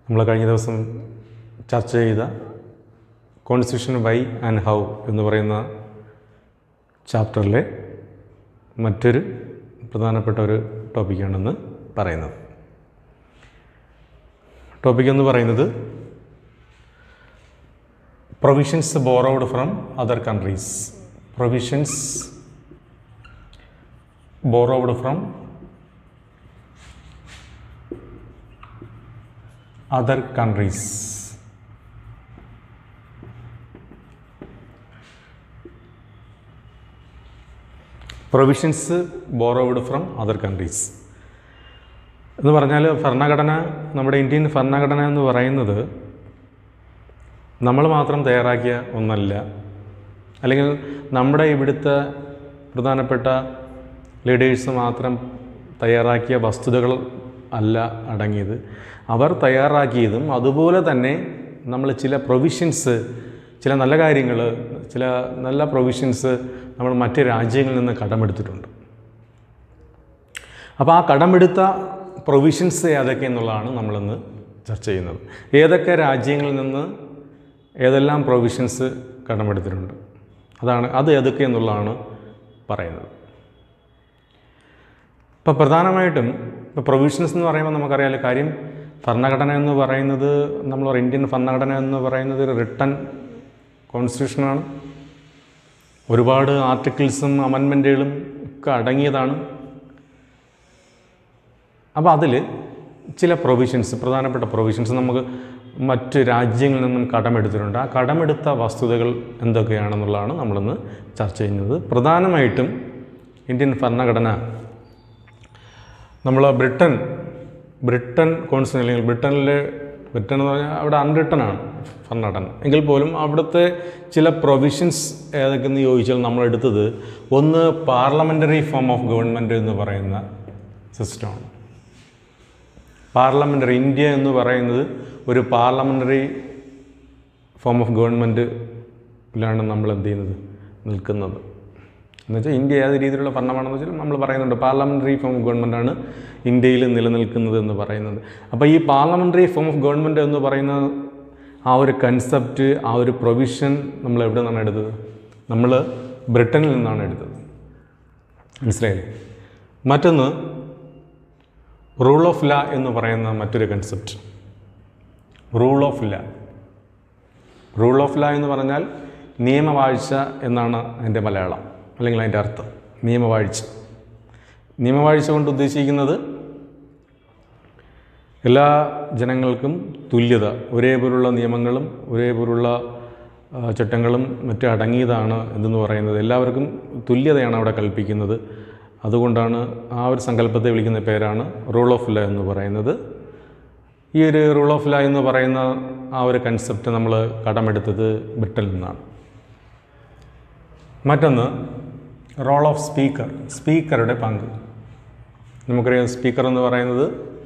നമ്മൾ കഴിഞ്ഞ ദിവസം ചർച്ച ചെയ്ത കോൺസ്റ്റിറ്റ്യൂഷൻ വൈ ആൻഡ് ഹൗ എന്ന് പറയുന്ന ചാപ്റ്ററിലെ മറ്റൊരു പ്രധാനപ്പെട്ട ഒരു ടോപ്പിക്കാണെന്ന് പറയുന്നത് ടോപ്പിക് എന്ന് പറയുന്നത് provisions borrowed from other countries provisions borrowed from other countries. Provisions borrowed from other countries എന്ന് പറഞ്ഞാൽ ഭരണഘടന നമ്മുടെ ഇന്ത്യൻ ഭരണഘടന എന്ന് പറയുന്നത് നമ്മൾ മാത്രം തയ്യാറാക്കിയ ഒന്നല്ല അല്ലെങ്കിൽ നമ്മുടെ ഇവിടുത്തെ പ്രധാനപ്പെട്ട ലീഡേഴ്സ് മാത്രം തയ്യാറാക്കിയ വസ്തുതകൾ അല്ല അടങ്ങിയത് അവർ തയ്യാറാക്കിയതും അതുപോലെ തന്നെ നമ്മൾ ചില പ്രൊവിഷൻസ് ചില നല്ല കാര്യങ്ങൾ ചില നല്ല പ്രൊവിഷൻസ് നമ്മൾ മറ്റ് രാജ്യങ്ങളിൽ നിന്ന് കടമെടുത്തിട്ടുണ്ട് അപ്പോൾ ആ കടമെടുത്ത പ്രൊവിഷൻസ് ഏതൊക്കെ എന്നുള്ളതാണ് നമ്മളിന്ന് ചർച്ച ചെയ്യുന്നത് ഏതൊക്കെ രാജ്യങ്ങളിൽ നിന്ന് ഏതെല്ലാം പ്രൊവിഷൻസ് കടമെടുത്തിട്ടുണ്ട് അതാണ് അത് ഏതൊക്കെ എന്നുള്ളതാണ് പറയുന്നത് ഇപ്പോൾ പ്രധാനമായിട്ടും ഇപ്പോൾ പ്രൊവിഷൻസ് എന്ന് പറയുമ്പോൾ നമുക്കറിയാലോ കാര്യം ഭരണഘടന എന്ന് പറയുന്നത് നമ്മൾ ഇന്ത്യൻ ഭരണഘടന എന്ന് പറയുന്നത് ഒരു റിട്ടൺ കോൺസ്റ്റിറ്റ്യൂഷനാണ് ഒരുപാട് ആർട്ടിക്കിൾസും അമൻമെൻറ്റുകളും ഒക്കെ അടങ്ങിയതാണ് അപ്പോൾ അതിൽ ചില പ്രൊവിഷൻസ് പ്രധാനപ്പെട്ട പ്രൊവിഷൻസ് നമുക്ക് മറ്റ് രാജ്യങ്ങളിൽ നിന്നും കടമെടുത്തിട്ടുണ്ട് ആ കടമെടുത്ത വസ്തുതകൾ എന്തൊക്കെയാണെന്നുള്ളതാണ് നമ്മളിന്ന് ചർച്ച ചെയ്യുന്നത് പ്രധാനമായിട്ടും ഇന്ത്യൻ ഭരണഘടന നമ്മൾ ബ്രിട്ടൻ ബ്രിട്ടൻ കോൺസ്റ്റിറ്റ്യൂഷൻ അല്ലെങ്കിൽ ബ്രിട്ടനിലെ ബ്രിട്ടൻ എന്ന് പറഞ്ഞാൽ അവിടെ അൺറിട്ടൺ ആണ് ഭരണഘടന എങ്കിൽ പോലും അവിടുത്തെ ചില പ്രൊവിഷൻസ് ഏതൊക്കെയെന്ന് ചോദിച്ചാൽ നമ്മൾ എടുത്തത് ഒന്ന് പാർലമെൻ്ററി ഫോം ഓഫ് ഗവൺമെൻറ് എന്ന് പറയുന്ന സിസ്റ്റമാണ് പാർലമെൻ്ററി ഇന്ത്യ എന്ന് പറയുന്നത് ഒരു പാർലമെൻ്ററി ഫോം ഓഫ് ഗവൺമെൻറ്റിലാണ് നമ്മൾ എന്ത് ചെയ്യുന്നത് നിൽക്കുന്നത് എന്നുവെച്ചാൽ ഇന്ത്യ ഏത് രീതിയിലുള്ള ഭരണമാണെന്ന് വെച്ചാൽ നമ്മൾ പറയുന്നുണ്ട് പാർലമെൻ്ററി ഫോം ഓഫ് ഗവൺമെൻറ്റാണ് ഇന്ത്യയിൽ നിലനിൽക്കുന്നത് എന്ന് പറയുന്നത് അപ്പോൾ ഈ പാർലമെൻ്ററി ഫോം ഓഫ് ഗവൺമെൻറ് എന്ന് പറയുന്ന ആ ഒരു കൺസെപ്റ്റ് ആ ഒരു പ്രൊവിഷൻ നമ്മൾ എവിടെ നിന്നാണ് എടുത്തത് നമ്മൾ ബ്രിട്ടനിൽ നിന്നാണ് എടുത്തത് മനസ്സിലായില്ലേ മറ്റൊന്ന് റൂൾ ഓഫ് ലാ എന്ന് പറയുന്ന മറ്റൊരു concept rule of law rule of law എന്ന് പറഞ്ഞാൽ നിയമവാഴ്ച എന്നാണ് അതിൻ്റെ മലയാളം അല്ലെങ്കിൽ അതിൻ്റെ അർത്ഥം നിയമവാഴ്ച നിയമവാഴ്ച കൊണ്ട് ഉദ്ദേശിക്കുന്നത് എല്ലാ ജനങ്ങൾക്കും തുല്യത ഒരേപോലുള്ള നിയമങ്ങളും ഒരേപോലുള്ള ആ, ചട്ടങ്ങളും മറ്റും അടങ്ങിയതാണ് എന്തെന്ന് പറയുന്നത് എല്ലാവർക്കും തുല്യതയാണ് അവിടെ കൽപ്പിക്കുന്നത് അതുകൊണ്ടാണ് ആ ഒരു സങ്കല്പത്തെ വിളിക്കുന്ന പേരാണ് റൂൾ ഓഫ് ലാ എന്ന് പറയുന്നത് ഈ ഒരു റൂൾ ഓഫ് ലാ എന്ന് പറയുന്ന ആ ഒരു കൺസെപ്റ്റ് നമ്മൾ കടമെടുത്തത് ബ്രിട്ടനിൽ നിന്നാണ് മറ്റൊന്ന് റോൾ ഓഫ് സ്പീക്കർ സ്പീക്കറുടെ പങ്ക് നമുക്കറിയാം സ്പീക്കർ എന്ന് പറയുന്നത്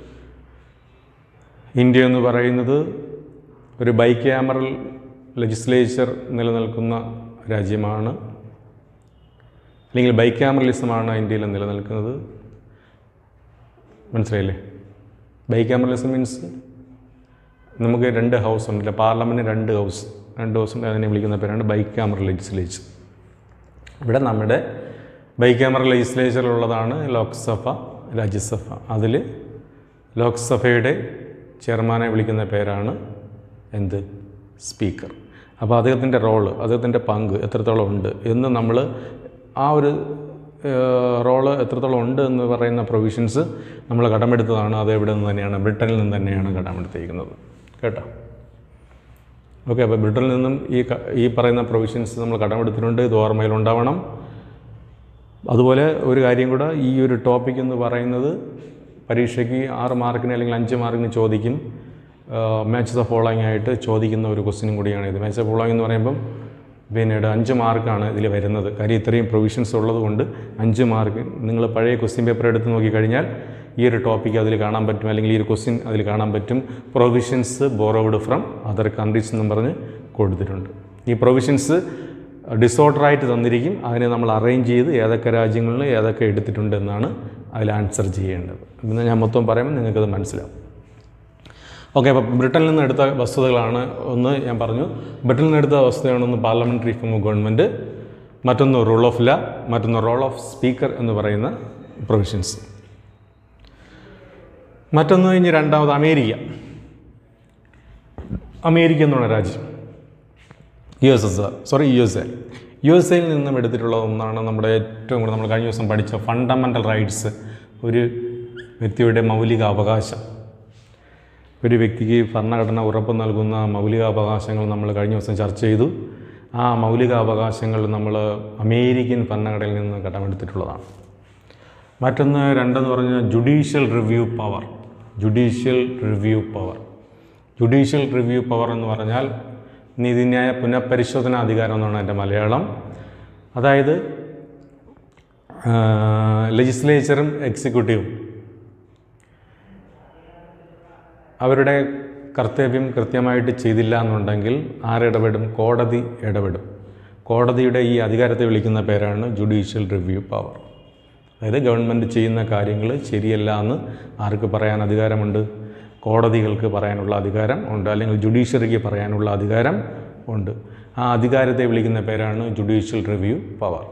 ഇന്ത്യ എന്ന് പറയുന്നത് ഒരു ബൈ ക്യാമറൽ ലെജിസ്ലേച്ചർ നിലനിൽക്കുന്ന രാജ്യമാണ് അല്ലെങ്കിൽ ബൈ ക്യാമറലിസമാണ് ഇന്ത്യയിൽ നിലനിൽക്കുന്നത് മനസ്സിലായില്ലേ ബൈ ക്യാമറലിസം മീൻസ് നമുക്ക് രണ്ട് ഹൗസ് ഉണ്ടല്ലോ പാർലമെൻറ്റ് രണ്ട് ഹൗസ് രണ്ട് ഹൗസ് ഉണ്ട് അതിനെ വിളിക്കുന്ന പേരാണ് ബൈ ക്യാമറൽ ലെജിസ്ലേച്ചർ ഇവിടെ നമ്മുടെ ബൈ ക്യാമറ ലെജിസ്ലേച്ചറിലുള്ളതാണ് ലോക്സഭ രാജ്യസഭ അതിൽ ലോക്സഭയുടെ ചെയർമാനെ വിളിക്കുന്ന പേരാണ് എന്ത് സ്പീക്കർ അപ്പോൾ അദ്ദേഹത്തിൻ്റെ റോള് അദ്ദേഹത്തിൻ്റെ പങ്ക് എത്രത്തോളം ഉണ്ട് എന്ന് നമ്മൾ ആ ഒരു റോള് എത്രത്തോളം ഉണ്ട് എന്ന് പറയുന്ന പ്രൊവിഷൻസ് നമ്മൾ കടമെടുത്തതാണ് അത് എവിടെ നിന്ന് തന്നെയാണ് ബ്രിട്ടനിൽ നിന്ന് തന്നെയാണ് കടമെടുത്തിരിക്കുന്നത് കേട്ടോ ഓക്കെ അപ്പോൾ ബ്രിട്ടനിൽ നിന്നും ഈ ക- ഈ പറയുന്ന പ്രൊവിഷൻസ് നമ്മൾ കടമെടുത്തിട്ടുണ്ട് ഇത് ഓർമ്മയിലുണ്ടാവണം അതുപോലെ ഒരു കാര്യം കൂടെ ഈ ഒരു ടോപ്പിക് എന്ന് പറയുന്നത് പരീക്ഷയ്ക്ക് ആറ് മാർക്കിന് അല്ലെങ്കിൽ അഞ്ച് മാർക്കിന് ചോദിക്കും മാച്ച് ദ ഫോളോയിങ് ആയിട്ട് ചോദിക്കുന്ന ഒരു ക്വസ്റ്റ്യനും കൂടിയാണ് ഇത് മാച്ച് ദ ഫോളോയിങ് എന്ന് പറയുമ്പം പിന്നീട് അഞ്ച് മാർക്കാണ് ഇതിൽ വരുന്നത് കാര്യം ഇത്രയും പ്രൊവിഷൻസ് ഉള്ളത് കൊണ്ട് അഞ്ച് മാർക്ക് നിങ്ങൾ പഴയ ക്വസ്റ്റ്യൻ പേപ്പർ എടുത്ത് നോക്കിക്കഴിഞ്ഞാൽ ഈ ഒരു ടോപ്പിക്ക് അതിൽ കാണാൻ പറ്റും അല്ലെങ്കിൽ ഈ ഒരു ക്വസ്റ്റ്യൻ അതിൽ കാണാൻ പറ്റും provisions borrowed from other countries എന്നും പറഞ്ഞ് കൊടുത്തിട്ടുണ്ട് ഈ പ്രൊവിഷൻസ് ഡിസോർഡറായിട്ട് തന്നിരിക്കും അതിനെ നമ്മൾ അറേഞ്ച് ചെയ്ത് ഏതൊക്കെ രാജ്യങ്ങളിൽ ഏതൊക്കെ എടുത്തിട്ടുണ്ട് എന്നാണ് അതിൽ ആൻസർ ചെയ്യേണ്ടത് പിന്നെ ഞാൻ മൊത്തം പറയുമ്പോൾ നിങ്ങൾക്കത് മനസ്സിലാവും ഓക്കെ അപ്പോൾ ബ്രിട്ടനിൽ നിന്ന് എടുത്ത വസ്തുതകളാണ് ഒന്ന് ഞാൻ പറഞ്ഞു ബ്രിട്ടനിൽ നിന്ന് എടുത്ത വസ്തുതയാണ് ഒന്ന് പാർലമെൻ്ററി ഫോം ഓഫ് ഗവൺമെൻറ് മറ്റൊന്ന് റൂൾ ഓഫ് ല മറ്റൊന്ന് റോൾ ഓഫ് സ്പീക്കർ എന്ന് പറയുന്ന പ്രൊവിഷൻസ് മറ്റൊന്ന് ഇനി രണ്ടാമത് അമേരിക്ക അമേരിക്ക എന്നുള്ള രാജ്യം U S S R sorry U S A U S എയിൽ നിന്നും എടുത്തിട്ടുള്ള ഒന്നാണ് നമ്മുടെ ഏറ്റവും കൂടുതൽ നമ്മൾ കഴിഞ്ഞ ദിവസം പഠിച്ച ഫണ്ടമെൻ്റൽ റൈറ്റ്സ് ഒരു വ്യക്തിയുടെ മൗലിക അവകാശം ഒരു വ്യക്തിക്ക് ഭരണഘടന ഉറപ്പ് നൽകുന്ന മൗലികാവകാശങ്ങൾ നമ്മൾ കഴിഞ്ഞ ദിവസം ചർച്ച ചെയ്തു ആ മൗലികാവകാശങ്ങൾ നമ്മൾ അമേരിക്കൻ ഭരണഘടനയിൽ നിന്ന് കടമെടുത്തിട്ടുള്ളതാണ് മറ്റൊന്ന് രണ്ടെന്ന് പറഞ്ഞാൽ judicial review power judicial review power judicial review power എന്ന് പറഞ്ഞാൽ നീതിന്യായ പുനഃപരിശോധനാ അധികാരം എന്നാണ് എൻ്റെ മലയാളം അതായത് ലെജിസ്ലേച്ചറും എക്സിക്യൂട്ടീവും അവരുടെ കർത്തവ്യം കൃത്യമായിട്ട് ചെയ്തില്ല എന്നുണ്ടെങ്കിൽ ആരിടപെടും കോടതി ഇടപെടും കോടതിയുടെ ഈ അധികാരത്തെ വിളിക്കുന്ന പേരാണ് ജുഡീഷ്യൽ റിവ്യൂ പവർ അതായത് ഗവൺമെൻറ് ചെയ്യുന്ന കാര്യങ്ങൾ ശരിയല്ല എന്ന് ആർക്ക് പറയാൻ അധികാരമുണ്ട് കോടതികൾക്ക് പറയാനുള്ള അധികാരം ഉണ്ട് അല്ലെങ്കിൽ ജുഡീഷ്യറിക്ക് പറയാനുള്ള അധികാരം ഉണ്ട് ആ അധികാരത്തെ വിളിക്കുന്ന പേരാണ് ജുഡീഷ്യൽ റിവ്യൂ പവർ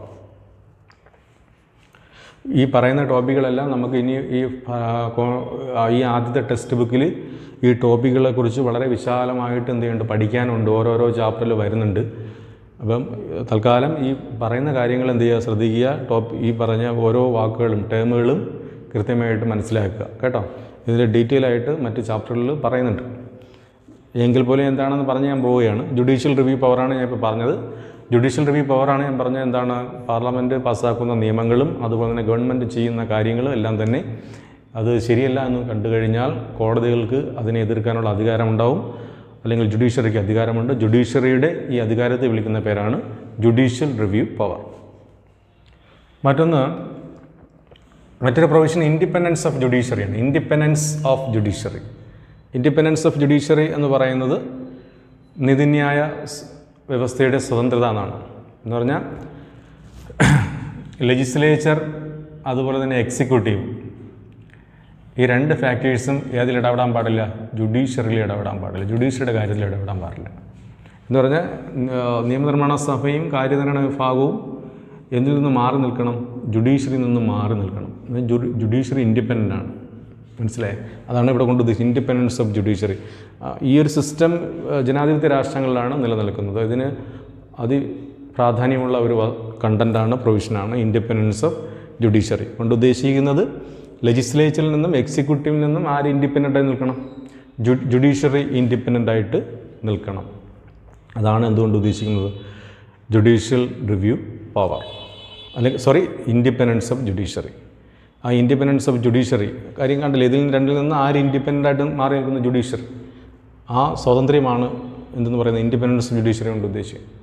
ഈ പറയുന്ന ടോപ്പിക്കുകളെല്ലാം നമുക്ക് ഇനി ഈ ആ, കോ- ആ, ഈ ആദ്യത്തെ ടെക്സ്റ്റ് ബുക്കിൽ ഈ ടോപ്പിക്കുകളെ കുറിച്ച് വളരെ വിശാലമായിട്ട് എന്ത് ചെയ്യുന്നുണ്ട് പഠിക്കാനുണ്ട് ഓരോരോ ചാപ്റ്ററിൽ വരുന്നുണ്ട് അപ്പം തൽക്കാലം ഈ പറയുന്ന കാര്യങ്ങൾ എന്ത് ചെയ്യുക ശ്രദ്ധിക്കുക ടോപ്പ് ഈ പറഞ്ഞ ഓരോ വാക്കുകളും ടേമുകളും കൃത്യമായിട്ട് മനസ്സിലാക്കുക കേട്ടോ ഇതിൽ ഡീറ്റെയിൽ ആയിട്ട് മറ്റ് ചാപ്റ്ററിൽ പറയുന്നുണ്ട് എങ്കിൽ പോലും എന്താണെന്ന് പറഞ്ഞ് ഞാൻ പോവുകയാണ് ജുഡീഷ്യൽ റിവ്യൂ പവറാണ് ഞാൻ ഇപ്പോൾ പറഞ്ഞത് ജുഡീഷ്യൽ റിവ്യൂ പവറാണ് ഞാൻ പറഞ്ഞത് എന്താണ് പാർലമെൻറ്റ് പാസ്സാക്കുന്ന നിയമങ്ങളും അതുപോലെ തന്നെ ഗവൺമെൻറ് ചെയ്യുന്ന കാര്യങ്ങളും എല്ലാം തന്നെ അത് ശരിയല്ല എന്ന് കണ്ടു കഴിഞ്ഞാൽ കോടതികൾക്ക് അതിനെ എതിർക്കാനുള്ള അധികാരമുണ്ടാവും അല്ലെങ്കിൽ ജുഡീഷ്യറിക്ക് അധികാരമുണ്ട് ജുഡീഷ്യറിയുടെ ഈ അധികാരത്തെ വിളിക്കുന്ന പേരാണ് ജുഡീഷ്യൽ റിവ്യൂ പവർ മറ്റൊന്ന് മറ്റൊരു പ്രൊവിഷൻ ഇൻഡിപെൻഡൻസ് ഓഫ് ജുഡീഷ്യറിയാണ് independence of judiciary independence of judiciary എന്ന് പറയുന്നത് നീതിന്യായ സ് വ്യവസ്ഥയുടെ സ്വതന്ത്രത എന്നാണ് എന്ന് പറഞ്ഞാൽ ലെജിസ്ലേച്ചർ അതുപോലെ തന്നെ എക്സിക്യൂട്ടീവ് ഈ രണ്ട് ഫാക്ടേഴ്സും ഏതിൽ ഇടപെടാൻ പാടില്ല ജുഡീഷ്യറിയിൽ ഇടപെടാൻ പാടില്ല ജുഡീഷ്യറിയുടെ കാര്യത്തിൽ ഇടപെടാൻ പാടില്ല എന്ന് പറഞ്ഞാൽ ഏർ, നിയമനിർമ്മാണ സഭയും കാര്യനിർവഹണ വിഭാഗവും എന്തിൽ നിന്ന് മാറി നിൽക്കണം ജുഡീഷ്യറിയിൽ നിന്ന് മാറി നിൽക്കണം എന്ന് ജുഡി- ജുഡീഷ്യറി ഇൻഡിപെൻഡൻ്റ് ആണ് മനസ്സിലായി അതാണ് ഇവിടെ കൊണ്ട് ഉദ്ദേശിച്ചത് ഇൻഡിപെൻഡൻസ് ഓഫ് ജുഡീഷ്യറി ആ, ഈ ഒരു സിസ്റ്റം ഏർ, ജനാധിപത്യ രാഷ്ട്രങ്ങളിലാണ് നിലനിൽക്കുന്നത് ഇതിന് അതി പ്രാധാന്യമുള്ള ഒരു കണ്ടൻ്റാണ് പ്രൊവിഷനാണ് ഇൻഡിപെൻഡൻസ് ഓഫ് ജുഡീഷ്യറി കൊണ്ട് ഉദ്ദേശിക്കുന്നത് ലെജിസ്ലേച്ചറിൽ നിന്നും എക്സിക്യൂട്ടീവിൽ നിന്നും ആര് ഇൻഡിപെൻഡൻ്റ് ആയി നിൽക്കണം ജു ജുഡീഷ്യറി ഇൻഡിപെൻഡൻ്റ് ആയിട്ട് നിൽക്കണം അതാണ് എന്തുകൊണ്ട് ഉദ്ദേശിക്കുന്നത് ജുഡീഷ്യൽ റിവ്യൂ പവർ അല്ലെങ്കിൽ സോറി ഇൻഡിപെൻഡൻസ് ഓഫ് ജുഡീഷ്യറി ആ ഇൻഡിപെൻഡൻസ് ഓഫ് ജുഡീഷ്യറി കാര്യം കണ്ടില്ല ഇതിൽ രണ്ടിൽ നിന്ന് ആര് ഇൻഡിപെൻഡൻ്റ് ആയിട്ട് മാറി നിൽക്കുന്ന ജുഡീഷ്യറി ആ സ്വാതന്ത്ര്യമാണ് എന്തെന്ന് പറയുന്നത് ഇൻഡിപെൻഡൻസ് ഓഫ് ജുഡീഷ്യറി കൊണ്ട് ഉദ്ദേശിക്കുന്നത്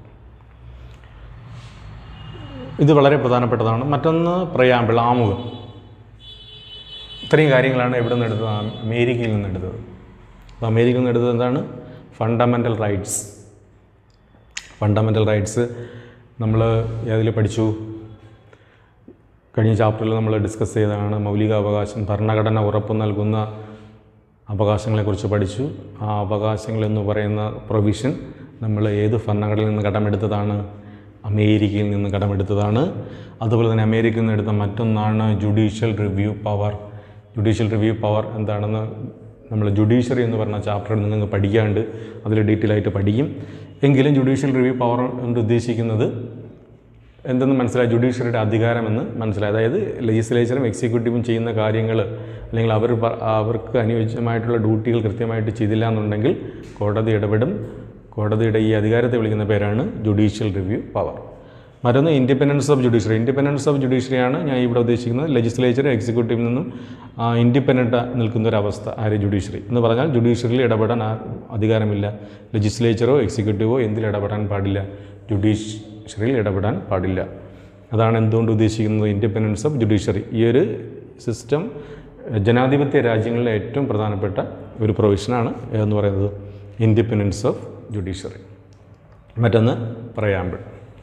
ഇത് വളരെ പ്രധാനപ്പെട്ടതാണ് മറ്റൊന്ന് പ്രയാമ്പിൾ ആമുഖം ഇത്രയും കാര്യങ്ങളാണ് എവിടെ നിന്ന് എടുത്തത് അമേരിക്കയിൽ നിന്ന് എടുത്തത് അപ്പോൾ അമേരിക്കയിൽ നിന്ന് എടുത്തത് എന്താണ് ഫണ്ടമെൻ്റൽ റൈറ്റ്സ് ഫണ്ടമെൻ്റൽ റൈറ്റ്സ് നമ്മൾ ഏതിൽ പഠിച്ചു കഴിഞ്ഞ ചാപ്റ്ററിൽ നമ്മൾ ഡിസ്കസ് ചെയ്തതാണ് മൗലികാവകാശം ഭരണഘടന ഉറപ്പ് നൽകുന്ന അവകാശങ്ങളെക്കുറിച്ച് പഠിച്ചു ആ അവകാശങ്ങൾ എന്ന് പറയുന്ന പ്രൊവിഷൻ നമ്മൾ ഏത് ഭരണഘടനയിൽ നിന്ന് കടമെടുത്തതാണ് അമേരിക്കയിൽ നിന്ന് കടമെടുത്തതാണ് അതുപോലെ തന്നെ അമേരിക്കയിൽ നിന്ന് എടുത്ത മറ്റൊന്നാണ് judicial review power judicial review power എന്താണെന്ന് നമ്മൾ ജുഡീഷ്യറി എന്ന് പറഞ്ഞ ചാപ്റ്ററിൽ നിങ്ങൾക്ക് പഠിക്കാണ്ട് അതിൽ ഡീറ്റെയിൽ ആയിട്ട് പഠിക്കും എങ്കിലും ജുഡീഷ്യൽ റിവ്യൂ പവർ കൊണ്ട് ഉദ്ദേശിക്കുന്നത് എന്തെന്ന് മനസ്സിലായി ജുഡീഷ്യറിയുടെ അധികാരമെന്ന് മനസ്സിലായി അതായത് ലെജിസ്ലേച്ചറും എക്സിക്യൂട്ടീവും ചെയ്യുന്ന കാര്യങ്ങൾ അല്ലെങ്കിൽ അവർ പ- അവർക്ക് അനുയോജ്യമായിട്ടുള്ള ഡ്യൂട്ടികൾ കൃത്യമായിട്ട് ചെയ്തില്ല എന്നുണ്ടെങ്കിൽ കോടതി ഇടപെടും കോടതിയുടെ ഈ അധികാരത്തെ വിളിക്കുന്ന പേരാണ് ജുഡീഷ്യൽ റിവ്യൂ പവർ മറ്റൊന്ന് independence of judiciary independence of ജുഡീഷ്യറിയാണ് ഞാൻ ഇവിടെ ഉദ്ദേശിക്കുന്നത് ലെജിസ്ലേച്ചർ എക്സിക്യൂട്ടീവിൽ നിന്നും ഇൻഡിപെൻഡൻ്റ് നിൽക്കുന്ന ഒരു അവസ്ഥ ആര് ജുഡീഷ്യറി എന്ന് പറഞ്ഞാൽ ജുഡീഷ്യറിയിൽ ഇടപെടാൻ ആ- അധികാരമില്ല ലെജിസ്ലേച്ചറോ എക്സിക്യൂട്ടീവോ എന്തിൽ ഇടപെടാൻ പാടില്ല ജുഡീഷ്യറിയിൽ ഇടപെടാൻ പാടില്ല അതാണ് എന്തുകൊണ്ട് ഉദ്ദേശിക്കുന്നത് ഇൻഡിപെൻഡൻസ് ഓഫ് ജുഡീഷ്യറി ഈ ഒരു സിസ്റ്റം ജനാധിപത്യ രാജ്യങ്ങളിലെ ഏറ്റവും പ്രധാനപ്പെട്ട ഒരു പ്രൊവിഷനാണ് എന്ന് പറയുന്നത് ഇൻഡിപെൻഡൻസ് ഓഫ് ജുഡീഷ്യറി മറ്റൊന്ന് പ്രയാമ്പിൾ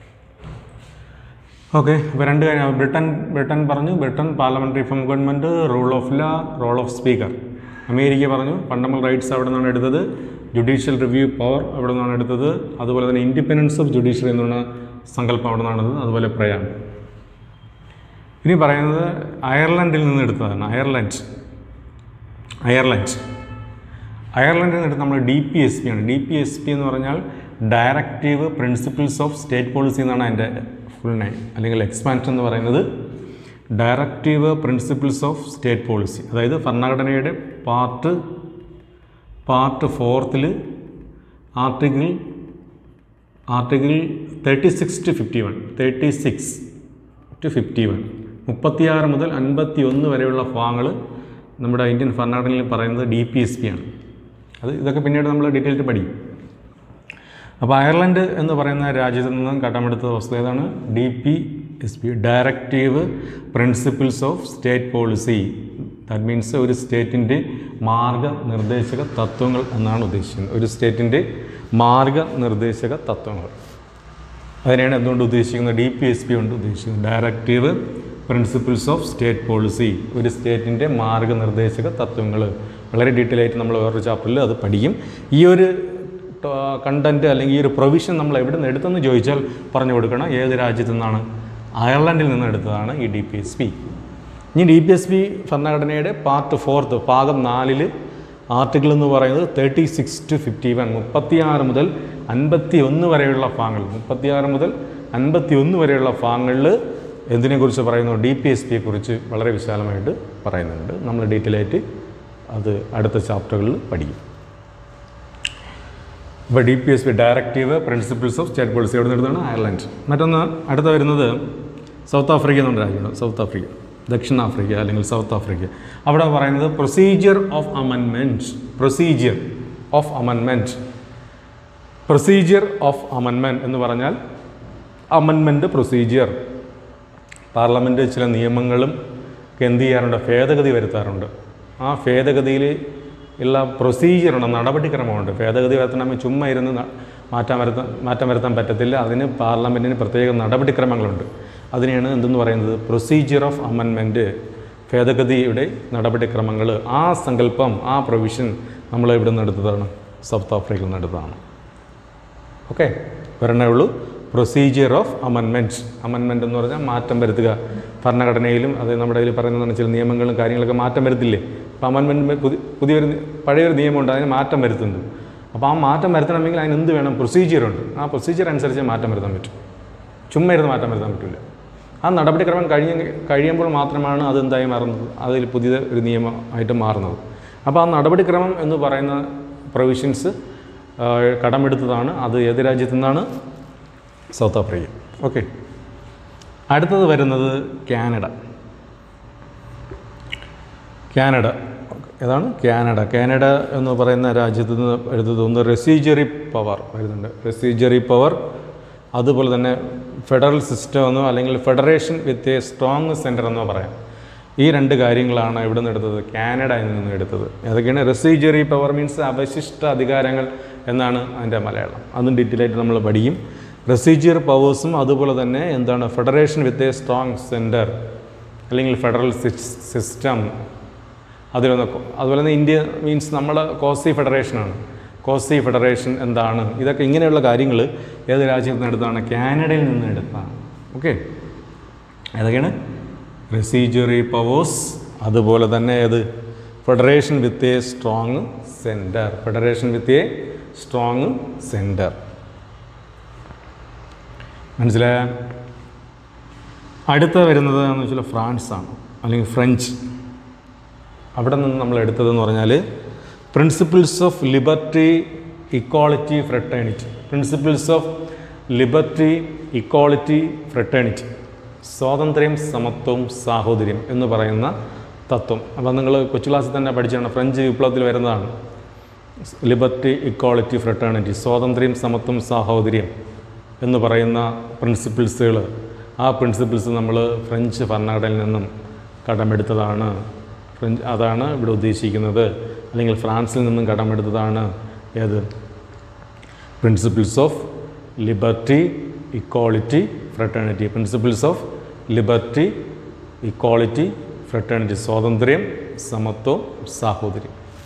ഓക്കെ ഇപ്പോൾ രണ്ട് കാര്യം ബ്രിട്ടൻ ബ്രിട്ടൻ പറഞ്ഞു Britain parliamentary form government rule of law role of speaker America പറഞ്ഞു ഫണ്ടമെൻ്റൽ റൈറ്റ്സ് അവിടെ നിന്നാണ് എടുത്തത് ജുഡീഷ്യൽ റിവ്യൂ പവർ അവിടെ നിന്നാണ് എടുത്തത് അതുപോലെ തന്നെ ഇൻഡിപെൻഡൻസ് ഓഫ് ജുഡീഷ്യറി എന്നുള്ള സങ്കല്പം അവിടെ നിന്നാണ് എടുത്തത് അതുപോലെ പ്രയാം ഇനി പറയുന്നത് അയർലൻഡിൽ നിന്ന് എടുത്തതാണ് അയർലൻഡ് അയർലൻഡ് അയർലൻഡിൽ നിന്ന് എടുത്ത് നമ്മൾ ഡി പി എസ് പി ആണ് ഡി പി എസ് പി എന്ന് പറഞ്ഞാൽ directive principles of state policy എന്നാണ് അതിൻ്റെ ഫുൾ നെയിം അല്ലെങ്കിൽ എക്സ്പാൻഷൻ എന്ന് പറയുന്നത് directive principles of state policy അതായത് ഭരണഘടനയുടെ പാർട്ട് പാർട്ട് ഫോർത്തിൽ article article thirty six to fifty one thirty six to fifty one മുപ്പത്തിയാറ് മുതൽ അൻപത്തി ഒന്ന് വരെയുള്ള ഭാഗങ്ങൾ നമ്മുടെ ഇന്ത്യൻ ഭരണഘടനയിൽ പറയുന്നത് ഡി പി എസ് പി ആണ് അത് ഇതൊക്കെ പിന്നീട് നമ്മൾ ഡീറ്റെയിൽഡ് പഠിക്കും അപ്പോൾ അയർലൻഡ് എന്ന് പറയുന്ന രാജ്യത്ത് നിന്നും കടമെടുത്ത വസ്തു ഏതാണ് D P S P directive principles of state policy that means ഒരു സ്റ്റേറ്റിൻ്റെ മാർഗനിർദ്ദേശക തത്വങ്ങൾ എന്നാണ് ഉദ്ദേശിക്കുന്നത് ഒരു സ്റ്റേറ്റിൻ്റെ മാർഗനിർദ്ദേശക തത്വങ്ങൾ അതിനെയാണ് എന്തുകൊണ്ട് ഉദ്ദേശിക്കുന്നത് ഡി പി എസ് പി കൊണ്ട് ഉദ്ദേശിക്കുന്നത് directive principles of state policy ഒരു സ്റ്റേറ്റിൻ്റെ മാർഗനിർദ്ദേശക തത്വങ്ങൾ വളരെ ഡീറ്റെയിൽ ആയിട്ട് നമ്മൾ വേറൊരു ചാപ്റ്ററിൽ അത് പഠിക്കും ഈ ഒരു കണ്ടൻറ്റ് അല്ലെങ്കിൽ ഈ ഒരു പ്രൊവിഷൻ നമ്മൾ എവിടെ നിന്ന് എടുത്തെന്ന് ചോദിച്ചാൽ പറഞ്ഞു കൊടുക്കണം ഏത് രാജ്യത്തു നിന്നാണ് അയർലൻഡിൽ നിന്ന് എടുത്തതാണ് ഈ ഡി പി എസ് പി ഇനി ഡി പി എസ് പി ഭരണഘടനയുടെ പാർട്ട് ഫോർത്ത് ഭാഗം നാലിൽ ആർട്ടിക്കിൾ എന്ന് പറയുന്നത് thirty six to fifty one മുപ്പത്തിയാറ് മുതൽ അൻപത്തി ഒന്ന് വരെയുള്ള ഭാഗങ്ങൾ മുപ്പത്തിയാറ് മുതൽ അൻപത്തി ഒന്ന് വരെയുള്ള ഭാഗങ്ങളിൽ എന്തിനെക്കുറിച്ച് പറയുന്നു ഡി പി എസ് പിയെ കുറിച്ച് വളരെ വിശാലമായിട്ട് പറയുന്നുണ്ട് നമ്മൾ ഡീറ്റെയിൽ ആയിട്ട് അത് അടുത്ത ചാപ്റ്ററുകളിൽ പഠിക്കും ഇപ്പോൾ D P S P directive principles of state policy എവിടെ നിന്നാണ് അയർലൻഡ് മറ്റൊന്ന് അടുത്ത വരുന്നത് സൗത്ത് ആഫ്രിക്ക എന്നുള്ള രാജ്യമാണ് സൗത്ത് ആഫ്രിക്ക ദക്ഷിണാഫ്രിക്ക അല്ലെങ്കിൽ സൗത്ത് ആഫ്രിക്ക അവിടെ പറയുന്നത് procedure of amendment procedure of amendment procedure of amendment എന്ന് പറഞ്ഞാൽ അമൻമെൻറ്റ് പ്രൊസീജിയർ പാർലമെൻറ്റ് ചില നിയമങ്ങളും ഒക്കെ എന്ത് ചെയ്യാറുണ്ട് ഭേദഗതി വരുത്താറുണ്ട് ആ ഭേദഗതിയിൽ ഉള്ള പ്രൊസീജിയറുണ്ട് നടപടിക്രമമുണ്ട് ഭേദഗതി വരുത്തണമെങ്കിൽ ചുമ്മാ ഇരുന്ന് ന- മാറ്റാൻ വരുത്താൻ മാറ്റം വരുത്താൻ പറ്റത്തില്ല അതിന് പാർലമെൻറ്റിന് പ്രത്യേക നടപടിക്രമങ്ങളുണ്ട് അതിനെയാണ് എന്തെന്ന് പറയുന്നത് പ്രൊസീജിയർ ഓഫ് അമൻമെൻറ്റ് ഭേദഗതിയുടെ നടപടിക്രമങ്ങൾ ആ സങ്കല്പം ആ പ്രൊവിഷൻ നമ്മൾ ഇവിടെ നിന്ന് എടുത്തതാണ് സൗത്ത് ആഫ്രിക്കയിൽ നിന്ന് എടുത്തതാണ് ഓക്കെ വരണേ ഉള്ളൂ പ്രൊസീജിയർ ഓഫ് അമൻമെൻറ്റ് അമൻമെൻറ്റ് എന്ന് പറഞ്ഞാൽ മാറ്റം വരുത്തുക ഭരണഘടനയിലും അത് നമ്മുടെ ഇതിൽ പറയുന്നതാണ് ചില നിയമങ്ങളും കാര്യങ്ങളൊക്കെ മാറ്റം വരുത്തില്ലേ അപ്പോൾ അമൻമെൻറ്റ് പുതിയ പുതിയൊരു നി- പഴയൊരു നിയമമുണ്ട് അതിന് മാറ്റം വരുത്തുന്നു അപ്പോൾ ആ മാറ്റം വരുത്തണമെങ്കിൽ അതിന് എന്ത് വേണം പ്രൊസീജിയറുണ്ട് ആ പ്രൊസീജിയർ അനുസരിച്ച് മാറ്റം വരുത്താൻ പറ്റും ചുമ്മാ ഇരുന്ന് മാറ്റം വരുത്താൻ പറ്റില്ല ആ നടപടിക്രമം കഴിഞ്ഞ കഴിയുമ്പോൾ മാത്രമാണ് അത് എന്തായി മാറുന്നത് അതിൽ പുതിയ ഒരു നിയമമായിട്ട് മാറുന്നത് അപ്പോൾ ആ നടപടിക്രമം എന്ന് പറയുന്ന പ്രൊവിഷൻസ് കടമെടുത്തതാണ് അത് ഏത് രാജ്യത്തു നിന്നാണ് സൗത്ത് ആഫ്രിക്ക ഓക്കെ അടുത്തത് വരുന്നത് കാനഡ കാനഡ ഏതാണ് കാനഡ കാനഡ എന്ന് പറയുന്ന രാജ്യത്ത് നിന്ന് എടുത്തത് ഒന്ന് റെസീജറി പവർ വരുന്നുണ്ട് റെസീജറി പവർ അതുപോലെ തന്നെ ഫെഡറൽ സിസ്റ്റം എന്നോ അല്ലെങ്കിൽ federation with a strong centre എന്നോ പറയാം ഈ രണ്ട് കാര്യങ്ങളാണ് ഇവിടെ നിന്ന് എടുത്തത് കാനഡയിൽ നിന്ന് എടുത്തത് ഏതൊക്കെയാണ് റെസീജറി പവർ മീൻസ് അവശിഷ്ട അധികാരങ്ങൾ എന്നാണ് അതിൻ്റെ മലയാളം അതും ഡീറ്റെയിൽ ആയിട്ട് നമ്മൾ പഠിക്കും റെസീജിയർ പവേഴ്സും അതുപോലെ തന്നെ എന്താണ് federation with a strong centre അല്ലെങ്കിൽ ഫെഡറൽ സിസ്റ്റം അതിലൊന്ന് കൊ- അതുപോലെ തന്നെ ഇന്ത്യ മീൻസ് നമ്മൾ കോസി ഫെഡറേഷനാണ് കോസി ഫെഡറേഷൻ എന്താണ് ഇതൊക്കെ ഇങ്ങനെയുള്ള കാര്യങ്ങൾ ഏത് രാജ്യത്ത് നിന്ന് എടുത്താണ് കാനഡയിൽ നിന്ന് എടുത്താണ് ഓക്കെ ഏതൊക്കെയാണ് റെസീജറി പവേഴ്സ് അതുപോലെ തന്നെ ഏത് federation with a strong centre federation with a strong centre മനസ്സിലായ അടുത്ത വരുന്നത് എന്ന് വെച്ചാൽ ഫ്രാൻസാണ് അല്ലെങ്കിൽ ഫ്രഞ്ച് അവിടെ നിന്ന് നമ്മൾ എടുത്തതെന്ന് പറഞ്ഞാൽ principles of liberty equality fraternity principles of liberty equality fraternity സ്വാതന്ത്ര്യം സമത്വം സാഹോദര്യം എന്ന് പറയുന്ന തത്വം അപ്പോൾ നിങ്ങൾ കൊച്ചു ക്ലാസ്സിൽ തന്നെ പഠിച്ചാണ് ഫ്രഞ്ച് വിപ്ലവത്തിൽ വരുന്നതാണ് ലിബർട്ടി ഇക്വാളിറ്റി ഫ്രട്ടേണിറ്റി സ്വാതന്ത്ര്യം സമത്വം സാഹോദര്യം എന്ന് പറയുന്ന പ്രിൻസിപ്പിൾസുകൾ ആ പ്രിൻസിപ്പിൾസ് നമ്മൾ ഫ്രഞ്ച് ഭരണഘടനയിൽ നിന്നും കടമെടുത്തതാണ് ഫ്രഞ്ച് അതാണ് ഇവിടെ ഉദ്ദേശിക്കുന്നത് അല്ലെങ്കിൽ ഫ്രാൻസിൽ നിന്നും കടമെടുത്തതാണ് ഏത് principles of liberty equality fraternity principles of liberty equality fraternity സ്വാതന്ത്ര്യം സമത്വം സാഹോദര്യം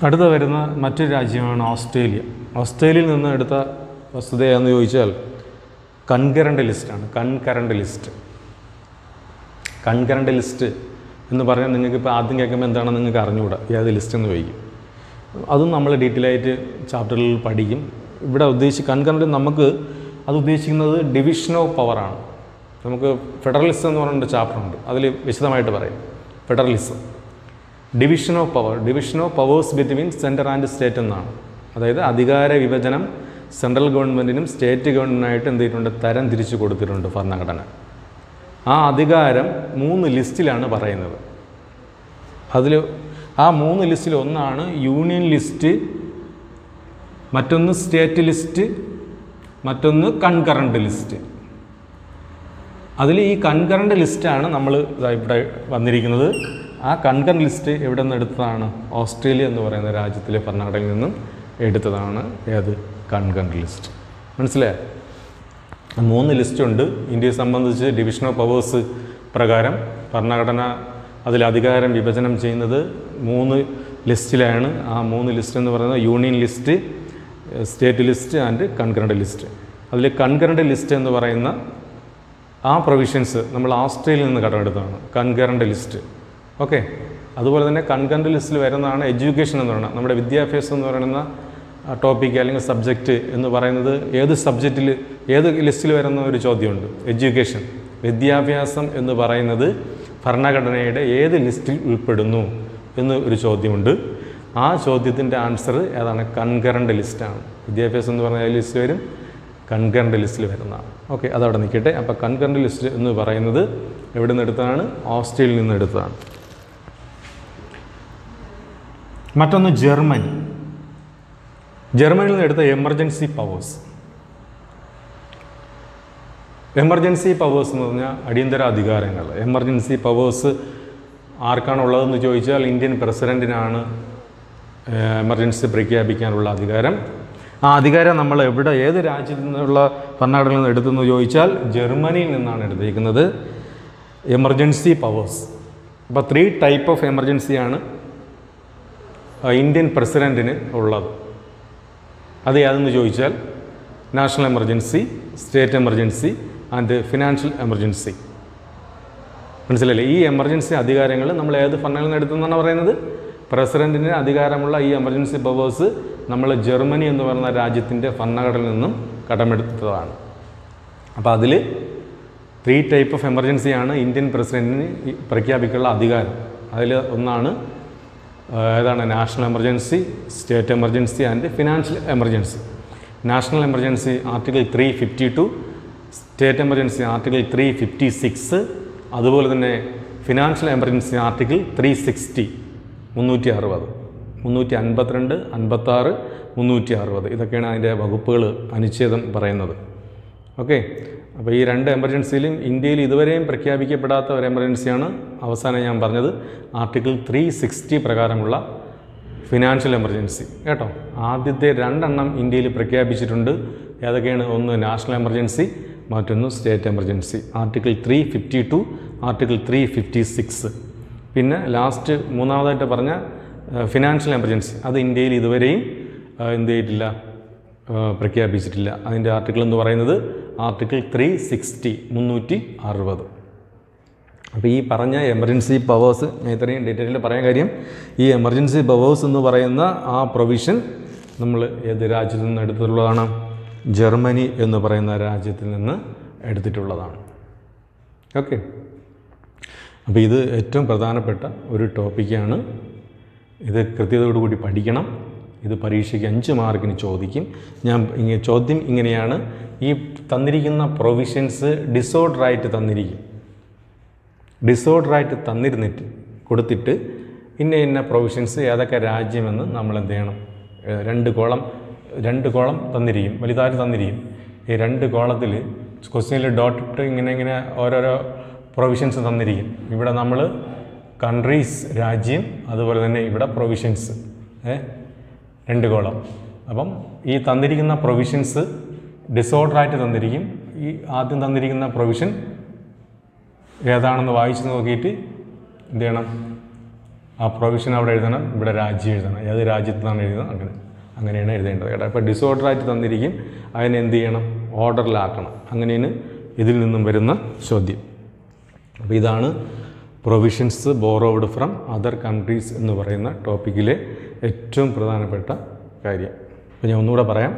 അടുത്ത വരുന്ന മറ്റൊരു രാജ്യമാണ് ഓസ്ട്രേലിയ ഓസ്ട്രേലിയയിൽ നിന്ന് എടുത്ത വസ്തുതയാണെന്ന് ചോദിച്ചാൽ കൺകറണ്ട് ലിസ്റ്റാണ് കൺകറണ്ട് ലിസ്റ്റ് കൺകറണ്ട് ലിസ്റ്റ് എന്ന് പറഞ്ഞാൽ നിങ്ങൾക്ക് ഇപ്പോൾ ആദ്യം കേൾക്കുമ്പോൾ എന്താണെന്ന് നിങ്ങൾക്ക് അറിഞ്ഞുകൂടാ ഏത് ലിസ്റ്റ് എന്ന് ചോദിക്കും അതും നമ്മൾ ഡീറ്റെയിൽ ആയിട്ട് ചാപ്റ്ററിൽ പഠിക്കും ഇവിടെ ഉദ്ദേശിച്ച് കൺകറണ്ട് നമുക്ക് അത് ഉദ്ദേശിക്കുന്നത് ഡിവിഷൻ ഓഫ് പവറാണ് നമുക്ക് ഫെഡറലിസം എന്ന് പറഞ്ഞിട്ട് ചാപ്റ്റർ ഉണ്ട് അതിൽ വിശദമായിട്ട് പറയും federalism division of power division of powers between centre and state എന്നാണ് അതായത് അധികാര വിഭജനം സെൻട്രൽ ഗവൺമെൻറ്റിനും സ്റ്റേറ്റ് ഗവൺമെൻറ്റിനായിട്ട് എന്ത് ചെയ്തിട്ടുണ്ട് തരം തിരിച്ചു കൊടുത്തിട്ടുണ്ട് ഭരണഘടന ആ അധികാരം മൂന്ന് ലിസ്റ്റിലാണ് പറയുന്നത് അതിൽ ആ മൂന്ന് ലിസ്റ്റിൽ ഒന്നാണ് യൂണിയൻ ലിസ്റ്റ് മറ്റൊന്ന് സ്റ്റേറ്റ് ലിസ്റ്റ് മറ്റൊന്ന് കൺകറണ്ട് ലിസ്റ്റ് അതിൽ ഈ കൺകറണ്ട് ലിസ്റ്റാണ് നമ്മൾ ഇതാ ഇവിടെ വന്നിരിക്കുന്നത് ആ കൺകറണ്ട് ലിസ്റ്റ് എവിടെ നിന്ന് എടുത്തതാണ് ഓസ്ട്രേലിയ എന്ന് പറയുന്ന രാജ്യത്തിലെ ഭരണഘടനയിൽ നിന്നും എടുത്തതാണ് ഏത് കൺകറണ്ട് ലിസ്റ്റ് മനസ്സിലായോ മൂന്ന് ലിസ്റ്റുണ്ട് ഇന്ത്യയെ സംബന്ധിച്ച് ഡിവിഷൻ ഓഫ് പവേഴ്സ് പ്രകാരം ഭരണഘടന അതിൽ അധികാരം വിഭജനം ചെയ്യുന്നത് മൂന്ന് ലിസ്റ്റിലാണ് ആ മൂന്ന് ലിസ്റ്റ് എന്ന് പറയുന്നത് union list state list and concurrent list അതിൽ കൺകറണ്ട് ലിസ്റ്റ് എന്ന് പറയുന്ന ആ പ്രൊവിഷൻസ് നമ്മൾ ഓസ്ട്രേലിയയിൽ നിന്ന് കടമെടുത്തതാണ് കൺകറണ്ട് ലിസ്റ്റ് ഓക്കെ അതുപോലെ തന്നെ കൺകറണ്ട് ലിസ്റ്റിൽ വരുന്നതാണ് എഡ്യൂക്കേഷൻ എന്ന് പറയുന്നത് നമ്മുടെ വിദ്യാഭ്യാസം എന്ന് പറയുന്ന ടോപ്പിക്ക് അല്ലെങ്കിൽ സബ്ജക്റ്റ് എന്ന് പറയുന്നത് ഏത് സബ്ജക്റ്റിൽ ഏത് ലിസ്റ്റിൽ വരുന്ന ഒരു ചോദ്യമുണ്ട് എഡ്യൂക്കേഷൻ വിദ്യാഭ്യാസം എന്ന് പറയുന്നത് ഭരണഘടനയുടെ ഏത് ലിസ്റ്റിൽ ഉൾപ്പെടുന്നു എന്ന് ഒരു ചോദ്യമുണ്ട് ആ ചോദ്യത്തിൻ്റെ ആൻസർ ഏതാണ് കൺകറണ്ട് ലിസ്റ്റാണ് വിദ്യാഭ്യാസം എന്ന് പറഞ്ഞ ലിസ്റ്റ് വരും കൺകറണ്ട് ലിസ്റ്റിൽ വരുന്നതാണ് ഓക്കെ അതവിടെ നിൽക്കട്ടെ അപ്പോൾ കൺകറണ്ട് ലിസ്റ്റ് എന്ന് പറയുന്നത് എവിടെ നിന്ന് എടുത്തതാണ് ഓസ്ട്രേലിയയിൽ നിന്ന് എടുത്തതാണ് മറ്റൊന്ന് ജർമ്മനി ജർമ്മനിയിൽ നിന്ന് എടുത്ത എമർജൻസി പവേഴ്സ് എമർജൻസി പവേഴ്സ് എന്ന് പറഞ്ഞാൽ അടിയന്തര അധികാരങ്ങൾ എമർജൻസി പവേഴ്സ് ആർക്കാണുള്ളതെന്ന് ചോദിച്ചാൽ ഇന്ത്യൻ പ്രസിഡൻറ്റിനാണ് എമർജൻസി പ്രഖ്യാപിക്കാനുള്ള അധികാരം ആ അധികാരം നമ്മൾ എവിടെ ഏത് രാജ്യത്തു നിന്നുള്ള ഭരണഘടനയിൽ നിന്ന് എടുത്തെന്ന് ചോദിച്ചാൽ ജർമ്മനിയിൽ നിന്നാണ് എടുത്തിരിക്കുന്നത് എമർജൻസി പവേഴ്സ് അപ്പോൾ ത്രീ ടൈപ്പ് ഓഫ് എമർജൻസിയാണ് ഇന്ത്യൻ പ്രസിഡൻറ്റിന് ഉള്ളത് അത് ഏതെന്ന് ചോദിച്ചാൽ national emergency state emergency and financial emergency മനസ്സിലല്ലേ ഈ എമർജൻസി അധികാരങ്ങൾ നമ്മൾ ഏത് ഫണ്ടിൽ നിന്ന് എടുത്തെന്നാണ് പറയുന്നത് പ്രസിഡൻറ്റിന് അധികാരമുള്ള ഈ എമർജൻസി പവേഴ്സ് നമ്മൾ ജർമ്മനി എന്ന് പറയുന്ന രാജ്യത്തിൻ്റെ ഭരണഘടനയിൽ നിന്നും കടമെടുത്തതാണ് അപ്പോൾ അതിൽ ത്രീ ടൈപ്പ് ഓഫ് എമർജൻസിയാണ് ഇന്ത്യൻ പ്രസിഡൻറ്റിന് ഈ പ്രഖ്യാപിക്കാനുള്ള അധികാരം അതിൽ ഒന്നാണ് ആ, ഏതാണ് national emergency state emergency and financial emergency national emergency article three fifty two state emergency article three fifty six അതുപോലെ തന്നെ financial emergency article three sixty മുന്നൂറ്റി അറുപത് മുന്നൂറ്റി അൻപത്തിരണ്ട് അൻപത്താറ് മുന്നൂറ്റി അറുപത് ഇതൊക്കെയാണ് അതിൻ്റെ വകുപ്പുകൾ അനുച്ഛേദം പറയുന്നത് ഓക്കെ അപ്പോൾ ഈ രണ്ട് എമർജൻസിയിലും ഇന്ത്യയിൽ ഇതുവരെയും പ്രഖ്യാപിക്കപ്പെടാത്ത ഒരു എമർജൻസിയാണ് അവസാനം ഞാൻ പറഞ്ഞത് ആർട്ടിക്കിൾ ത്രീ സിക്സ്റ്റി പ്രകാരമുള്ള ഫിനാൻഷ്യൽ എമർജൻസി കേട്ടോ ആദ്യത്തെ രണ്ടെണ്ണം ഇന്ത്യയിൽ പ്രഖ്യാപിച്ചിട്ടുണ്ട് ഏതൊക്കെയാണ് ഒന്ന് നാഷണൽ എമർജൻസി മറ്റൊന്ന് state emergency article three fifty two article three fifty six പിന്നെ ലാസ്റ്റ് മൂന്നാമതായിട്ട് പറഞ്ഞ ഫിനാൻഷ്യൽ എമർജൻസി അത് ഇന്ത്യയിൽ ഇതുവരെയും ആ, എന്ത് ചെയ്തിട്ടില്ല ആ, പ്രഖ്യാപിച്ചിട്ടില്ല അതിൻ്റെ ആർട്ടിക്കിൾ എന്ന് പറയുന്നത് ആർട്ടിക്കിൾ ത്രീ സിക്സ്റ്റി മുന്നൂറ്റി അറുപത് അപ്പോൾ ഈ പറഞ്ഞ എമർജൻസി പവേഴ്സ് ഞാൻ ഇത്രയും ഡീറ്റെയിൽ പറയാൻ കാര്യം ഈ എമർജൻസി പവേഴ്സ് എന്ന് പറയുന്ന ആ പ്രൊവിഷൻ നമ്മൾ ഏത് രാജ്യത്തു നിന്ന് എടുത്തിട്ടുള്ളതാണ് ജർമ്മനി എന്ന് പറയുന്ന രാജ്യത്തിൽ നിന്ന് എടുത്തിട്ടുള്ളതാണ് ഓക്കെ അപ്പോൾ ഇത് ഏറ്റവും പ്രധാനപ്പെട്ട ഒരു ടോപ്പിക്കാണ് ഇത് കൃത്യതയോടുകൂടി പഠിക്കണം ഇത് പരീക്ഷയ്ക്ക് അഞ്ച് മാർക്കിന് ചോദിക്കും ഞാൻ ഇങ്ങനെ ചോദ്യം ഇങ്ങനെയാണ് ഈ തന്നിരിക്കുന്ന പ്രൊവിഷൻസ് ഡിസോർഡറായിട്ട് തന്നിരിക്കും ഡിസോർഡറായിട്ട് തന്നിരുന്നിട്ട് കൊടുത്തിട്ട് ഇന്ന ഇന്ന പ്രൊവിഷൻസ് ഏതൊക്കെ രാജ്യമെന്ന് നമ്മൾ എന്ത് ചെയ്യണം ഏഹ് രണ്ട് കോളം രണ്ട് കോളം തന്നിരിക്കും വലുതായിട്ട് തന്നിരിക്കും ഈ രണ്ട് കോളത്തിൽ ക്വസ്റ്റ്യനിൽ ഡോട്ട് ഇട്ട് ഇങ്ങനെ ഇങ്ങനെ ഓരോരോ പ്രൊവിഷൻസ് തന്നിരിക്കും ഇവിടെ നമ്മൾ കൺട്രീസ് രാജ്യം അതുപോലെ തന്നെ ഇവിടെ പ്രൊവിഷൻസ് ഏ രണ്ട് കോളം അപ്പം ഈ തന്നിരിക്കുന്ന പ്രൊവിഷൻസ് ഡിസോർഡറായിട്ട് തന്നിരിക്കും ഈ ആദ്യം തന്നിരിക്കുന്ന പ്രൊവിഷൻ ഏതാണെന്ന് വായിച്ച് നോക്കിയിട്ട് എന്ത് ചെയ്യണം ആ പ്രൊവിഷൻ അവിടെ എഴുതണം ഇവിടെ രാജ്യം എഴുതണം ഏത് രാജ്യത്താണ് എഴുതുന്നത് അങ്ങനെ അങ്ങനെയാണ് എഴുതേണ്ടത് കേട്ടോ അപ്പോൾ ഡിസോർഡർ ആയിട്ട് തന്നിരിക്കും അതിനെ എന്ത് ചെയ്യണം ഓർഡറിലാക്കണം അങ്ങനെയാണ് ഇതിൽ നിന്നും വരുന്ന ചോദ്യം അപ്പോൾ ഇതാണ് provisions borrowed from other countries എന്ന് പറയുന്ന ടോപ്പിക്കിലെ ഏറ്റവും പ്രധാനപ്പെട്ട കാര്യം അപ്പോൾ ഞാൻ ഒന്നുകൂടെ പറയാം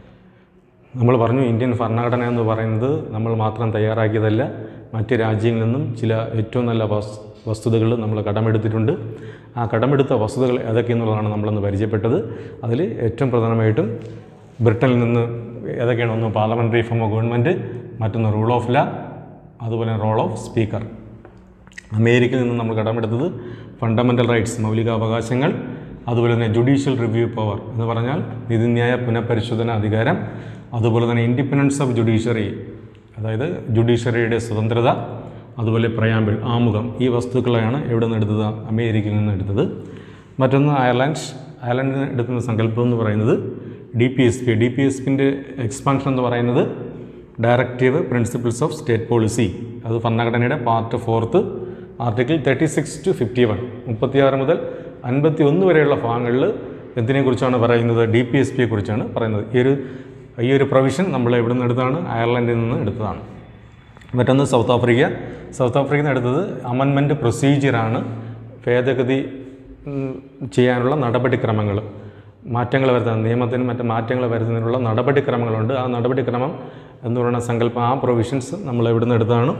നമ്മൾ പറഞ്ഞു ഇന്ത്യൻ ഭരണഘടന എന്ന് പറയുന്നത് നമ്മൾ മാത്രം തയ്യാറാക്കിയതല്ല മറ്റ് രാജ്യങ്ങളിൽ നിന്നും ചില ഏറ്റവും നല്ല വസ് വസ്തുതകൾ നമ്മൾ കടമെടുത്തിട്ടുണ്ട് ആ കടമെടുത്ത വസ്തുതകൾ ഏതൊക്കെയെന്നുള്ളതാണ് നമ്മളന്ന് പരിചയപ്പെട്ടത് അതിൽ ഏറ്റവും പ്രധാനമായിട്ടും ബ്രിട്ടനിൽ നിന്ന് ഏതൊക്കെയാണ് ഒന്ന് പാർലമെൻ്ററി ഫോം ഓഫ് ഗവൺമെൻറ് മറ്റൊന്ന് റൂൾ ഓഫ് ലാ അതുപോലെ റോൾ ഓഫ് സ്പീക്കർ അമേരിക്കയിൽ നിന്ന് നമ്മൾ കടമെടുത്തത് ഫണ്ടമെൻ്റൽ റൈറ്റ്സ് മൗലികാവകാശങ്ങൾ അതുപോലെ തന്നെ ജുഡീഷ്യൽ റിവ്യൂ പവർ എന്ന് പറഞ്ഞാൽ നീതിന്യായ പുനഃപരിശോധന അധികാരം അതുപോലെ തന്നെ ഇൻഡിപെൻഡൻസ് ഓഫ് ജുഡീഷ്യറി അതായത് ജുഡീഷ്യറിയുടെ സ്വതന്ത്രത അതുപോലെ പ്രയാമ്പിൾ ആമുഖം ഈ വസ്തുക്കളെയാണ് എവിടെ നിന്ന് എടുത്തത് അമേരിക്കയിൽ നിന്ന് എടുത്തത് മറ്റൊന്ന് അയർലാൻഡ് അയർലൻഡിൽ നിന്ന് എടുക്കുന്ന സങ്കല്പം എന്ന് പറയുന്നത് D P S P D P S പിൻ്റെ എക്സ്പാൻഷൻ എന്ന് പറയുന്നത് directive principles of state policy അത് ഭരണഘടനയുടെ part fourth article thirty six to fifty one മുപ്പത്തിയാറ് മുതൽ അൻപത്തി ഒന്ന് വരെയുള്ള ഭാഗങ്ങളിൽ എന്തിനെക്കുറിച്ചാണ് പറയുന്നത് ഡി പി എസ് പിയെ കുറിച്ചാണ് പറയുന്നത് ഈ ഒരു ഈ ഒരു പ്രൊവിഷൻ നമ്മൾ എവിടെ നിന്ന് എടുത്തതാണ് അയർലൻഡിൽ നിന്ന് എടുത്തതാണ് മറ്റൊന്ന് സൗത്ത് ആഫ്രിക്ക സൗത്ത് ആഫ്രിക്കയിൽ നിന്ന് എടുത്തത് അമൻമെൻറ്റ് പ്രൊസീജിയറാണ് ഭേദഗതി ഉം, ചെയ്യാനുള്ള നടപടിക്രമങ്ങൾ മാറ്റങ്ങൾ വരുത്താൻ നിയമത്തിന് മറ്റ് മാറ്റങ്ങൾ വരുത്തുന്നതിനുള്ള നടപടിക്രമങ്ങളുണ്ട് ആ നടപടിക്രമം എന്ന് പറയുന്ന സങ്കല്പം ആ പ്രൊവിഷൻസ് നമ്മൾ എവിടെ നിന്ന് എടുത്തതാണ്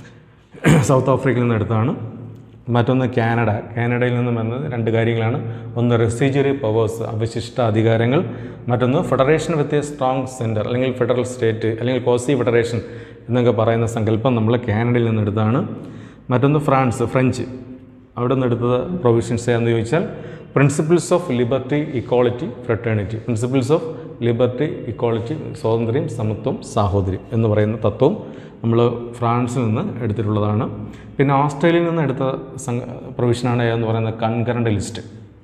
സൗത്ത് ആഫ്രിക്കയിൽ നിന്ന് എടുത്താണ് മറ്റൊന്ന് കാനഡ കാനഡയിൽ നിന്നും വന്നത് രണ്ട് കാര്യങ്ങളാണ് ഒന്ന് റെസിജറി പവേഴ്സ് അവശിഷ്ട അധികാരങ്ങൾ മറ്റൊന്ന് federation with a strong centre അല്ലെങ്കിൽ ഫെഡറൽ സ്റ്റേറ്റ് അല്ലെങ്കിൽ കോസി ഫെഡറേഷൻ എന്നൊക്കെ പറയുന്ന സങ്കല്പം നമ്മൾ കാനഡയിൽ നിന്ന് എടുത്താണ് മറ്റൊന്ന് ഫ്രാൻസ് ഫ്രഞ്ച് അവിടെ നിന്ന് എടുത്തത് പ്രൊവിഷൻസ് ഏതെന്ന് ചോദിച്ചാൽ principles of liberty equality fraternity principles of liberty equality സ്വാതന്ത്ര്യം സമത്വം സാഹോദര്യം എന്ന് പറയുന്ന തത്വം നമ്മൾ ഫ്രാൻസിൽ നിന്ന് എടുത്തിട്ടുള്ളതാണ് പിന്നെ ഓസ്ട്രേലിയയിൽ നിന്ന് എടുത്ത സംഘ പ്രൊവിഷനാണ് ഏതെന്ന് പറയുന്നത് കൺകറണ്ട് ലിസ്റ്റ്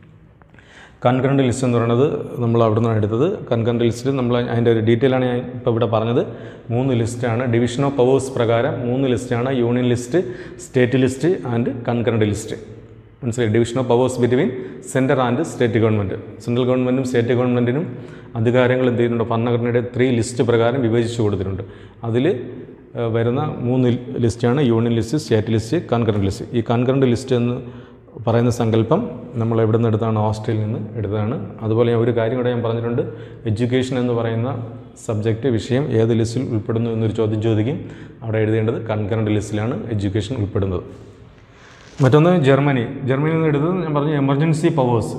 കൺകറണ്ട് ലിസ്റ്റ് എന്ന് പറയുന്നത് നമ്മൾ അവിടെ നിന്നാണ് എടുത്തത് കൺകറണ്ട് ലിസ്റ്റിൽ നമ്മൾ അതിൻ്റെ ഒരു ഡീറ്റെയിൽ ആണ് ഞാൻ ഇപ്പോൾ ഇവിടെ പറഞ്ഞത് മൂന്ന് ലിസ്റ്റാണ് ഡിവിഷൻ ഓഫ് പവേഴ്സ് പ്രകാരം മൂന്ന് ലിസ്റ്റാണ് union list state list and concurrent list മനസ്സിലായി division of powers between centre and state government central ഗവൺമെൻറ്റും സ്റ്റേറ്റ് ഗവൺമെൻറ്റിനും അധികാരങ്ങൾ എന്ത് ചെയ്യുന്നുണ്ട് ഭരണഘടനയുടെ ത്രീ ലിസ്റ്റ് പ്രകാരം വിഭജിച്ച് കൊടുത്തിട്ടുണ്ട് അതിൽ വരുന്ന മൂന്ന് ലിസ്റ്റാണ് union list state list concurrent list ഈ കൺകറണ്ട് ലിസ്റ്റ് എന്ന് പറയുന്ന സങ്കല്പം നമ്മൾ എവിടെ നിന്ന് എടുത്താണ് ഓസ്ട്രേലിയയിൽ നിന്ന് എടുത്തതാണ് അതുപോലെ ഞാൻ ഒരു കാര്യം കൂടെ ഞാൻ പറഞ്ഞിട്ടുണ്ട് എഡ്യൂക്കേഷൻ എന്ന് പറയുന്ന സബ്ജക്റ്റ് വിഷയം ഏത് ലിസ്റ്റിൽ ഉൾപ്പെടുന്നു എന്നൊരു ചോദ്യം ചോദിക്കും അവിടെ എഴുതേണ്ടത് കൺകറണ്ട് ലിസ്റ്റിലാണ് എഡ്യൂക്കേഷൻ ഉൾപ്പെടുന്നത് മറ്റൊന്ന് ജർമ്മനി ജർമ്മനിയിൽ നിന്ന് എടുത്തത് ഞാൻ പറഞ്ഞു എമർജൻസി പവേഴ്സ്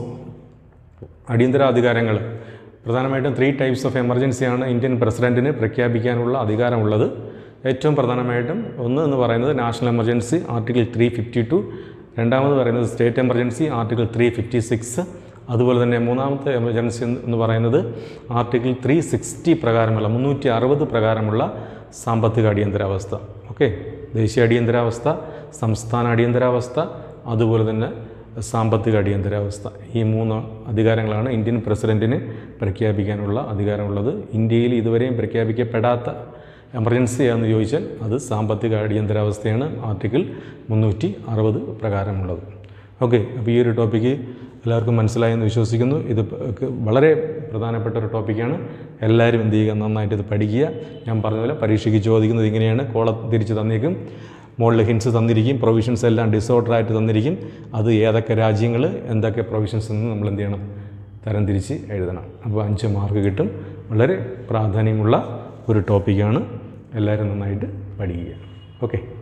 അടിയന്തര അധികാരങ്ങൾ പ്രധാനമായിട്ടും ത്രീ ടൈപ്സ് ഓഫ് എമർജൻസിയാണ് ഇന്ത്യൻ പ്രസിഡൻറ്റിന് പ്രഖ്യാപിക്കാനുള്ള അധികാരമുള്ളത് ഏറ്റവും പ്രധാനമായിട്ടും ഒന്ന് എന്ന് പറയുന്നത് national emergency article three fifty two രണ്ടാമത് പറയുന്നത് state emergency article three fifty six അതുപോലെ തന്നെ മൂന്നാമത്തെ എമർജൻസി എന്ന് പറയുന്നത് ആർട്ടിക്കിൾ ത്രീ സിക്സ്റ്റി പ്രകാരമുള്ള മുന്നൂറ്റി അറുപത് പ്രകാരമുള്ള സാമ്പത്തിക അടിയന്തരാവസ്ഥ ഓക്കെ ദേശീയ അടിയന്തരാവസ്ഥ സംസ്ഥാന അടിയന്തരാവസ്ഥ അതുപോലെ തന്നെ സാമ്പത്തിക അടിയന്തരാവസ്ഥ ഈ മൂന്ന് അധികാരങ്ങളാണ് ഇന്ത്യൻ പ്രസിഡൻറ്റിന് പ്രഖ്യാപിക്കാനുള്ള അധികാരമുള്ളത് ഇന്ത്യയിൽ ഇതുവരെയും പ്രഖ്യാപിക്കപ്പെടാത്ത എമർജൻസി എന്ന് ചോദിച്ചാൽ അത് സാമ്പത്തിക അടിയന്തരാവസ്ഥയാണ് ആർട്ടിക്കിൾ മുന്നൂറ്റി അറുപത് പ്രകാരമുള്ളത് ഓക്കെ അപ്പോൾ ഈ ഒരു ടോപ്പിക്ക് എല്ലാവർക്കും മനസ്സിലായെന്ന് വിശ്വസിക്കുന്നു ഇത് പ- വളരെ പ്രധാനപ്പെട്ട ഒരു ടോപ്പിക്കാണ് എല്ലാവരും എന്ത് ചെയ്യുക നന്നായിട്ട് ഇത് പഠിക്കുക ഞാൻ പറഞ്ഞതുപോലെ പരീക്ഷയ്ക്ക് ചോദിക്കുന്നത് ഇങ്ങനെയാണ് കോളം തിരിച്ച് തന്നേക്കും മുകളിൽ ഹിൻസ് തന്നിരിക്കും പ്രൊവിഷൻസ് എല്ലാം disorder ആയിട്ട് തന്നിരിക്കും അത് ഏതൊക്കെ രാജ്യങ്ങൾ എന്തൊക്കെ പ്രൊവിഷൻസ് എന്ന് നമ്മൾ എന്ത് ചെയ്യണം തരം തിരിച്ച് എഴുതണം അപ്പോൾ അഞ്ച് മാർക്ക് കിട്ടും വളരെ പ്രാധാന്യമുള്ള ഒരു ടോപ്പിക്കാണ് എല്ലാവരും നന്നായിട്ട് പഠിക്കുക ഓക്കെ